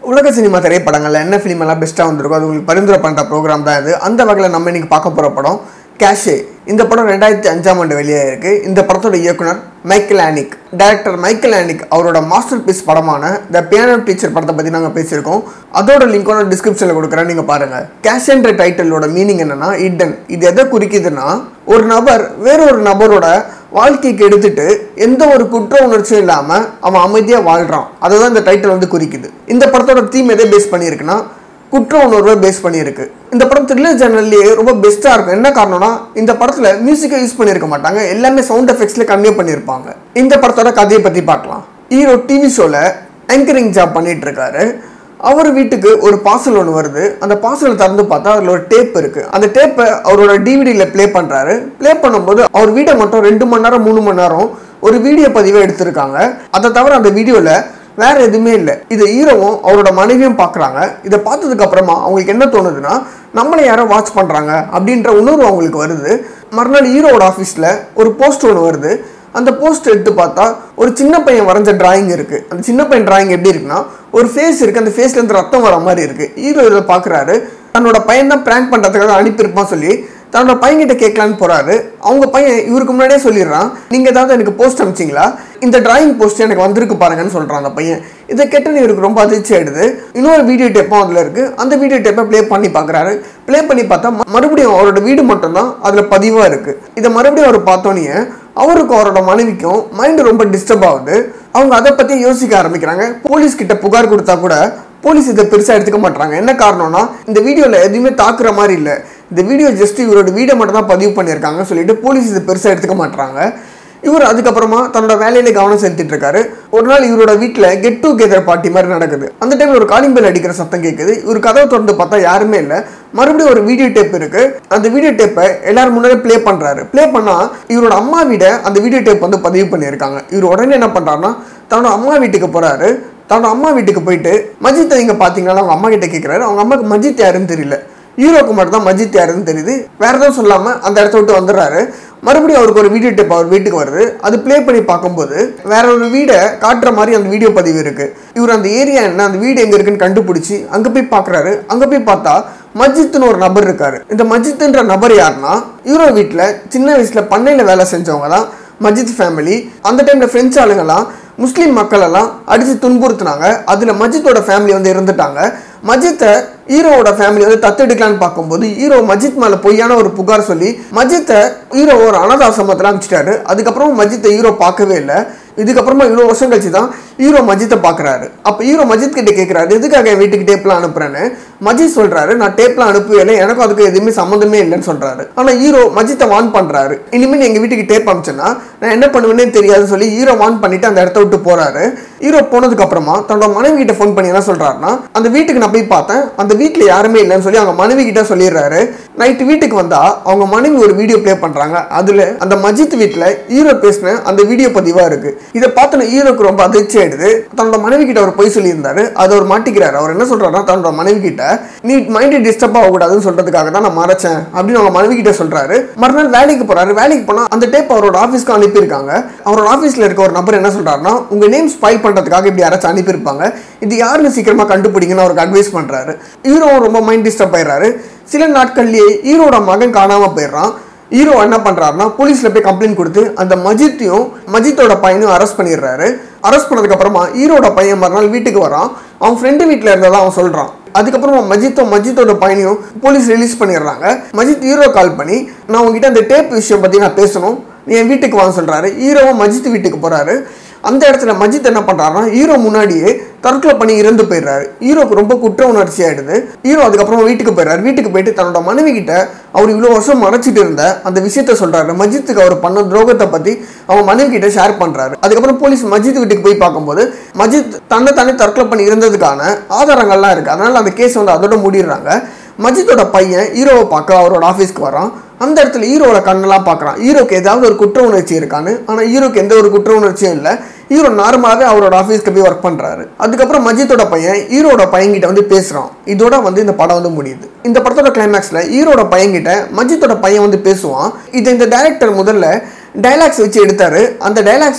உலக சினிமா திரைப்படங்கள்ல என்ன ஃபிலிம் எல்லாம் பெஸ்ட்டாக வந்திருக்கோ அது உங்களுக்கு பரிந்துரை பண்ணுற ப்ரோக்ராம் தான் இது அந்த வகையில் நம்ம இன்னைக்கு பார்க்க போகிற படம் கேஷே இந்த படம் ரெண்டாயிரத்தி அஞ்சாம் ஆண்டு வெளியாயிருக்கு இந்த படத்தோட இயக்குனர் மைக்கேல் ஆனிக் டைரக்டர் மைக்கேல் ஆனிக் அவரோட மாஸ்டர் பீஸ் படமான த பியானோ டீச்சர் படத்தை பற்றி நாங்கள் பேசியிருக்கோம் அதோட லிங்கோட டிஸ்கிரிப்ஷனில் கொடுக்குறேன் நீங்கள் பாருங்கள் கேஷ் என்ற டைட்டிலோட மீனிங் என்னன்னா இடன் இது எதை குறிக்குதுன்னா ஒரு நபர் வேறொரு நபரோட வாழ்க்கைக்கு எடுத்துட்டு எந்த ஒரு குற்ற உணர்ச்சியும் இல்லாமல் அவன் அமைதியாக வாழ்கிறான் அதை தான் இந்த டைட்டில் வந்து குறிக்குது இந்த படத்தோட தீம் எதை பேஸ் பண்ணியிருக்குன்னா குற்ற உணர்வை பேஸ் பண்ணியிருக்கு இந்த படம் த்ரில்லர் ஜேனல்லையே ரொம்ப பெஸ்ட்டாக இருக்கும் என்ன காரணம்னா இந்த படத்தில் மியூசிக்கை யூஸ் பண்ணியிருக்க மாட்டாங்க எல்லாமே சவுண்ட் எஃபெக்ட்ஸில் கம்மியாக பண்ணியிருப்பாங்க இந்த படத்தோட கதையை பற்றி பார்க்கலாம் ஹீரோ டிவி ஷோவில் ஆங்கரிங் ஜாப் பண்ணிட்டு இருக்காரு அவர் வீட்டுக்கு ஒரு பார்சல் ஒன்று வருது அந்த பார்சலை திறந்து பார்த்தா அதில் ஒரு டேப் இருக்கு அந்த டேப்பை அவரோட டிவிடியில் ப்ளே பண்ணுறாரு ப்ளே பண்ணும்போது அவர் வீடை மட்டும் ரெண்டு மணி நேரம் மூணு மணி நேரம் ஒரு வீடியோ பதிவை எடுத்திருக்காங்க அதை தவிர அந்த வீடியோவில் வேற எதுவுமே இல்லை இதை ஹீரோவும் அவரோட மனைவியும் பார்க்குறாங்க இதை பார்த்ததுக்கு அப்புறமா அவங்களுக்கு என்ன தோணுதுன்னா நம்மளை யாரோ வாட்ச் பண்ணுறாங்க அப்படின்ற உணர்வு அவங்களுக்கு வருது மறுநாள் ஹீரோவோட ஆஃபீஸில் ஒரு போஸ்ட் ஒன்று வருது அந்த போஸ்ட் எடுத்து பார்த்தா ஒரு சின்ன பையன் வரைஞ்ச டிராயிங் இருக்குது அந்த சின்ன பையன் டிராயிங் எப்படி இருக்குன்னா ஒரு ஃபேஸ் இருக்குது அந்த ஃபேஸ்லேருந்து ரத்தம் வர மாதிரி இருக்குது ஹீரோ இதை பார்க்குறாரு தன்னோட பையன் தான் ப்ராங்க் பண்ணுறதுக்காக அனுப்பியிருப்பான் சொல்லி தன்னோட பையன்கிட்ட கேட்கலான்னு போறாரு அவங்க பையன் இவருக்கு முன்னாடியே சொல்லிடுறான் நீங்க ஏதாவது எனக்கு போஸ்ட் அனுப்பிச்சிங்களா இந்த டிராயிங் போஸ்ட் எனக்கு வந்திருக்கு பாருங்கன்னு சொல்றான் அந்த பையன் இதை கேட்டு இவருக்கு ரொம்ப அதிர்ச்சி ஆயிடுது இன்னொரு வீடியோ டேப்பும் அதுல இருக்கு அந்த வீடியோ டேப்பை ப்ளே பண்ணி பார்க்கறாரு ப்ளே பண்ணி பார்த்தா ம- மறுபடியும் அவரோட வீடு மட்டும்தான் அதுல பதிவா இருக்கு இதை மறுபடியும் அவர் பார்த்தோன்னே அவருக்கும் அவரோட மனைவிக்கும் மைண்ட் ரொம்ப டிஸ்டர்ப் ஆகுது அவங்க அதை பத்தி யோசிக்க ஆரம்பிக்கிறாங்க போலீஸ் கிட்ட புகார் கொடுத்தா கூட போலீஸ் இதை பெருசாக எடுத்துக்க மாட்டாங்க என்ன காரணம்னா இந்த வீடியோவில் எதுவுமே தாக்குற மாதிரி இல்லை இந்த வீடியோ ஜஸ்ட் இவரோட வீடியோ மட்டும் தான் பதிவு பண்ணியிருக்காங்க சொல்லிட்டு போலீஸ் இதை பெருசாக எடுத்துக்க மாட்டாங்க இவர் அதுக்கப்புறமா தன்னோட வேலையில கவனம் செலுத்திட்டு இருக்காரு ஒரு நாள் இவரோட வீட்டில் கெட் டுகெதர் பார்ட்டி மாதிரி நடக்குது அந்த டைம்ல ஒரு காலிங் பெல் அடிக்கிற சத்தம் கேட்குது இவர் கதவை திறந்து பார்த்தா யாருமே இல்லை மறுபடியும் ஒரு வீடியோ டேப் இருக்கு அந்த வீடியோ டேப்பை எல்லாரும் முன்னாடி ப்ளே பண்றாரு ப்ளே பண்ணா இவரோட அம்மா வீட அந்த வீடியோ டேப் வந்து பதிவு பண்ணியிருக்காங்க இவர் உடனே என்ன பண்றாருன்னா தன்னோட அம்மா வீட்டுக்கு போறாரு தன்னோட அம்மா வீட்டுக்கு போயிட்டு மஜித்தை இங்க பாத்தீங்கன்னா அவங்க அம்மா கிட்ட கேட்குறாரு அவங்க அம்மாக்கு மஜித் யாருன்னு தெரியல ஹீரோக்கு மட்டும் தான் மஜித் யாருன்னு தெரியுது வேற எதுவும் சொல்லாம அந்த இடத்த விட்டு வந்துடுறாரு மறுபடியும் அவருக்கு ஒரு வீடியோ டேப் அவர் வீட்டுக்கு வருது அது ப்ளே பண்ணி பார்க்கும்போது வேற ஒரு வீடை காட்டுற மாதிரி அந்த வீடியோ பதிவு இருக்கு இவர் அந்த ஏரியா என்ன அந்த வீடு எங்க இருக்குன்னு கண்டுபிடிச்சி அங்க போய் பார்க்கறாரு அங்க போய் பார்த்தா மஜித்னு ஒரு நபர் இருக்காரு இந்த மஜித்ன்ற நபர் யாருன்னா ஹீரோ வீட்டில் சின்ன வயசுல பண்ணையில வேலை செஞ்சவங்க தான் மஜித் ஃபேமிலி அந்த டைம்ல பிரெஞ்சு ஆளுங்கெல்லாம் முஸ்லீம் மக்கள் எல்லாம் அடிச்சு துன்புறுத்துனாங்க அதுல மஜித்தோட ஃபேமிலி வந்து இருந்துட்டாங்க மஜித்தை ஹீரோவோட ஃபேமிலி வந்து தத்தெடுக்கலான்னு பார்க்கும்போது ஹீரோ மஜித் மேல பொய்யான ஒரு புகார் சொல்லி மஜித்தை ஹீரோ ஒரு அனாத ஆசிரமத்தில் அனுப்பிச்சிட்டாரு அதுக்கப்புறம் மஜித்தை ஹீரோ பார்க்கவே இல்லை இதுக்கப்புறமா இவ்வளோ வருஷம் கழிச்சு தான் ஹீரோ மஜித்தை பார்க்குறாரு அப்போ ஹீரோ மஜித் கிட்ட கேட்குறாரு எதுக்காக என் வீட்டுக்கு டேப்லாம் அனுப்புறேன்னு மஜித் சொல்றாரு நான் டேப்லாம் அனுப்பவே இல்லை எனக்கும் அதுக்கு எதுவுமே சம்மந்தமே இல்லைன்னு சொல்றாரு ஆனால் ஹீரோ மஜித்தை வான் பண்றாரு இனிமேல் எங்க வீட்டுக்கு டேப் அனுப்பிச்சேன்னா நான் என்ன பண்ணுவேன்னே தெரியாதுன்னு சொல்லி ஹீரோ வான் பண்ணிட்டு அந்த இடத்த விட்டு போறாரு ஹீரோ போனதுக்கு அப்புறமா தன்னோட மனைவி கிட்ட ஃபோன் பண்ணி என்ன சொல்றாருன்னா அந்த வீட்டுக்கு நான் போய் பார்த்தேன் அந்த வீட்டில் யாருமே இல்லைன்னு சொல்லி அவங்க மனைவி கிட்ட சொல்லிடுறாரு நைட்டு வீட்டுக்கு வந்தா அவங்க மனைவி ஒரு வீடியோ ப்ளே பண்றாங்க அதுல அந்த மஜித் வீட்டில் ஹீரோ பேசின அந்த வீடியோ பதிவா இருக்கு இதை பார்த்தோன்னா ஹீரோக்கு ரொம்ப அதிர்ச்சி ஆயிடுது தன்னோட மனைவி கிட்ட அவர் பொய் சொல்லியிருந்தாரு அதை அவர் மாட்டிக்கிறாரு அவர் என்ன சொல்றாருன்னா தன்னோட மனைவி கிட்ட நீ மைண்ட் டிஸ்டர்ப் ஆகக்கூடாதுன்னு சொல்றதுக்காக தான் நான் மறைச்சேன் அப்படின்னு அவங்க மனைவி கிட்ட சொல்றாரு மறுநாள் வேலைக்கு போறாரு வேலைக்கு போனா அந்த டேப் அவரோட ஆஃபீஸ்க்கு அனுப்பியிருக்காங்க அவரோட ஆஃபீஸ்ல இருக்க ஒரு நபர் என்ன சொல்றாருன்னா உங்க நேம் ஸ்பைல் பண்றதுக்காக இப்படி யாராச்சும் அனுப்பியிருப்பாங்க இது யாருன்னு சீக்கிரமா கண்டுபிடிங்கன்னு அவருக்கு அட்வைஸ் பண்றாரு ஹீரோவும் ரொம்ப மைண்ட் டிஸ்டர்ப் ஆயிடுறாரு சில நாட்கள்லயே ஹீரோட மகன் காணாம போயிடுறான் ஹீரோ என்ன பண்றாருன்னா போலீஸ்ல போய் கம்ப்ளைண்ட் கொடுத்து அந்த மஜித்தையும் மஜித்தோட பையனையும் அரெஸ்ட் பண்ணிடுறாரு அரெஸ்ட் பண்ணதுக்கு அப்புறமா ஹீரோட பையன் மறுநாள் வீட்டுக்கு வரான் அவன் ஃப்ரெண்டு வீட்டில் இருந்ததா அவன் சொல்றான் அதுக்கப்புறமா மஜித்தும் மஜித்தோட பையனையும் போலீஸ் ரிலீஸ் பண்ணிடுறாங்க மஜித் ஹீரோ கால் பண்ணி நான் உங்ககிட்ட அந்த டேப் விஷயம் பத்தி நான் பேசணும் நீ என் வீட்டுக்கு வாங்க சொல்றாரு ஹீரோவும் மஜித் வீட்டுக்கு போறாரு அந்த இடத்துல மஜித் என்ன பண்றாருன்னா ஹீரோ முன்னாடியே தற்கொலை பண்ணி இறந்து போயிடுறாரு ஹீரோக்கு ரொம்ப குற்ற உணர்ச்சி ஆயிடுது ஹீரோ அதுக்கப்புறம் வீட்டுக்கு போயிடுறாரு வீட்டுக்கு போயிட்டு தன்னோட மனைவி கிட்ட அவர் இவ்வளோ வருஷம் மறைச்சிட்டு இருந்த அந்த விஷயத்த சொல்றாரு மஜித்துக்கு அவர் பண்ண துரோகத்தை பத்தி அவன் மனைவி கிட்ட ஷேர் பண்றாரு அதுக்கப்புறம் போலீஸ் மஜித் வீட்டுக்கு போய் பார்க்கும்போது மஜித் தன்னை தானே தற்கொலை பண்ணி இருந்ததுக்கான ஆதாரங்கள்லாம் இருக்கு அதனால அந்த கேஸ் வந்து அதோட மூடிடுறாங்க மஜித்தோட பையன் ஹீரோவை பார்க்க அவரோட ஆஃபீஸ்க்கு வரான் அந்த இடத்துல ஹீரோவோட கண்ணெல்லாம் பார்க்குறான் ஹீரோக்கு ஏதாவது ஒரு குற்ற உணர்ச்சி இருக்கான்னு ஆனால் ஹீரோக்கு எந்த ஒரு குற்ற உணர்ச்சியும் இல்லை ஹீரோ நார்மலாகவே அவரோட ஆஃபீஸ்க்கு போய் ஒர்க் பண்ணுறாரு அதுக்கப்புறம் மஜித்தோட பையன் ஹீரோட பையன்கிட்ட வந்து பேசுகிறான் இதோட வந்து இந்த படம் வந்து முடியுது இந்த படத்தோட கிளைமேக்ஸில் ஹீரோட பையன்கிட்ட மஜித்தோட பையன் வந்து பேசுவான் இதை இந்த டைரக்டர் முதல்ல டைலாக்ஸ் வச்சு எடுத்தாரு அந்த டைலாக்ஸில்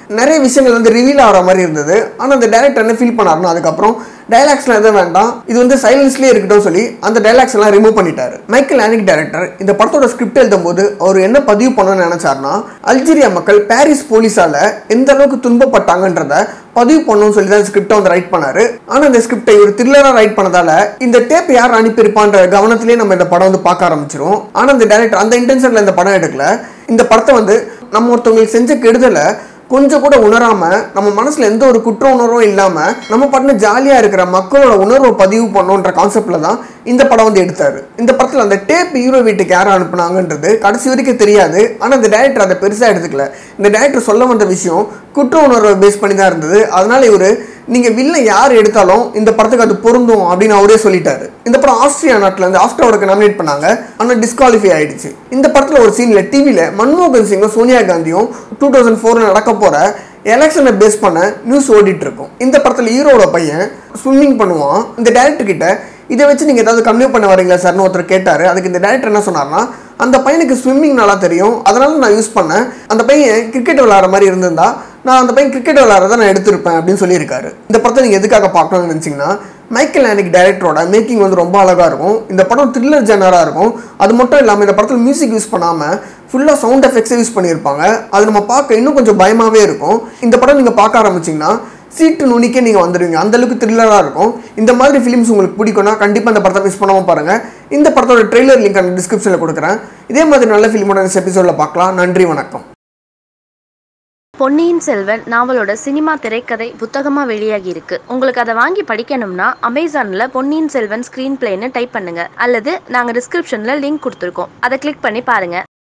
நிறைய விஷயங்கள் வந்து ரிவீல் ஆகிற மாதிரி இருந்தது ஆனால் அந்த டேரக்டர் என்ன ஃபீல் பண்ணாருன்னா அதுக்கப்புறம் டைலாக்ஸ்லாம் எதுவும் வேண்டாம் இது வந்து சைலன்ஸ்லேயே இருக்கட்டும் சொல்லி அந்த டைலாக்ஸ் எல்லாம் ரிமூவ் பண்ணிட்டாரு மைக்கேல் ஆனிக் டேரக்டர் இந்த படத்தோட ஸ்கிரிப்ட் எழுதும் போது அவர் என்ன பதிவு பண்ணணும்னு நினைச்சாருன்னா அல்ஜீரியா மக்கள் பாரிஸ் போலீஸால எந்த அளவுக்கு துன்பப்பட்டாங்கன்றத பதிவு பண்ணணும்னு சொல்லி தான் ஸ்கிரிப்டை வந்து ரைட் பண்ணாரு ஆனால் இந்த ஸ்கிரிப்டை இவர் த்ரில்லராக ரைட் பண்ணதால இந்த டேப் யார் அனுப்பியிருப்பான்ற கவனத்திலேயே நம்ம இந்த படம் வந்து பார்க்க ஆரம்பிச்சிரும் ஆனால் இந்த டேரக்டர் அந்த இன்டென்ஷனில் இந்த படம் எடுக்கல இந்த படத்தை வந்து நம்ம ஒருத்தவங்களுக்கு செஞ்ச கெடுதலை கொஞ்சம் கூட உணராம நம்ம மனசுல எந்த ஒரு குற்ற உணர்வும் இல்லாம நம்ம பாட்டுன்னு ஜாலியா இருக்கிற மக்களோட உணர்வை பதிவு பண்ணோன்ற கான்செப்ட்ல தான் இந்த படம் வந்து எடுத்தாரு இந்த படத்துல அந்த டேப் ஹீரோ வீட்டுக்கு யாரை அனுப்புனாங்கன்றது கடைசி வரைக்கும் தெரியாது ஆனா இந்த டேரக்டர் அதை பெருசா எடுத்துக்கல இந்த டேரக்டர் சொல்ல வந்த விஷயம் குற்ற உணர்வை பேஸ் பண்ணி தான் இருந்தது அதனால இவரு நீங்க வில்ல யார் எடுத்தாலும் இந்த படத்துக்கு அது பொருந்தும் அப்படின்னு அவரே சொல்லிட்டாரு இந்த படம் ஆஸ்திரியா நாட்டுல இருந்து ஆஃப்டரோடுக்கு நாமினேட் பண்ணாங்க ஆனா டிஸ்குவாலிஃபை ஆயிடுச்சு இந்த படத்துல ஒரு சீன்ல டிவில மன்மோகன் சிங்கும் சோனியா காந்தியும் டூ தௌசண்ட் ஃபோர்ல நடக்க போற எலெக்ஷனை பேஸ் பண்ண நியூஸ் ஓடிட்டு இருக்கும் இந்த படத்துல ஹீரோட பையன் ஸ்விம்மிங் பண்ணுவான் இந்த டேரக்டர் கிட்ட இதை வச்சு நீங்கள் ஏதாவது கன்வியூ பண்ண வரீங்களா சார்னு ஒருத்தர் கேட்டார் அதுக்கு இந்த டேரக்டர் என்ன சொன்னார்னா அந்த பையனுக்கு ஸ்விம்மிங் நல்லா தெரியும் அதனால நான் யூஸ் பண்ணேன் அந்த பையன் கிரிக்கெட் விளாட்ற மாதிரி இருந்திருந்தா நான் அந்த பையன் கிரிக்கெட் விளாட்றத நான் எடுத்திருப்பேன் அப்படின்னு சொல்லியிருக்காரு இந்த படத்தை நீங்கள் எதுக்காக பார்க்கணும்னு நினச்சிங்கன்னா மைக்கேல் ஆனிக் டைரக்டரோட மேக்கிங் வந்து ரொம்ப அழகாக இருக்கும் இந்த படம் த்ரில்லர் ஜெனராக இருக்கும் அது மட்டும் இல்லாமல் இந்த படத்தில் மியூசிக் யூஸ் பண்ணாமல் ஃபுல்லாக சவுண்ட் எஃபெக்ட்ஸே யூஸ் பண்ணியிருப்பாங்க அது நம்ம பார்க்க இன்னும் கொஞ்சம் பயமாகவே இருக்கும் இந்த படம் நீங்கள் பார்க்க ஆரம்பிச்சிங்கன்னா சீட்டு நுனிக்கே நீங்கள் வந்துடுவீங்க அந்த அளவுக்கு த்ரில்லராக இருக்கும் இந்த மாதிரி ஃபிலிம்ஸ் உங்களுக்கு பிடிக்கும்னா கண்டிப்பாக இந்த படத்தை மிஸ் பண்ணாமல் பாருங்கள் இந்த படத்தோட ட்ரெய்லர் லிங்க் அந்த டிஸ்கிரிப்ஷனில் கொடுக்குறேன் இதே மாதிரி நல்ல ஃபிலிமோட நெக்ஸ்ட் எபிசோடில் பார்க்கலாம் நன்றி வணக்கம் பொன்னியின் செல்வன் நாவலோட சினிமா திரைக்கதை புத்தகமா வெளியாகி இருக்கு உங்களுக்கு அதை வாங்கி படிக்கணும்னா அமேசான்ல பொன்னியின் செல்வன் ஸ்கிரீன் பிளேன்னு டைப் பண்ணுங்க அல்லது நாங்க டிஸ்கிரிப்ஷன்ல லிங்க் கொடுத்துருக்கோம் அதை கிளிக் பண்ணி பாருங்க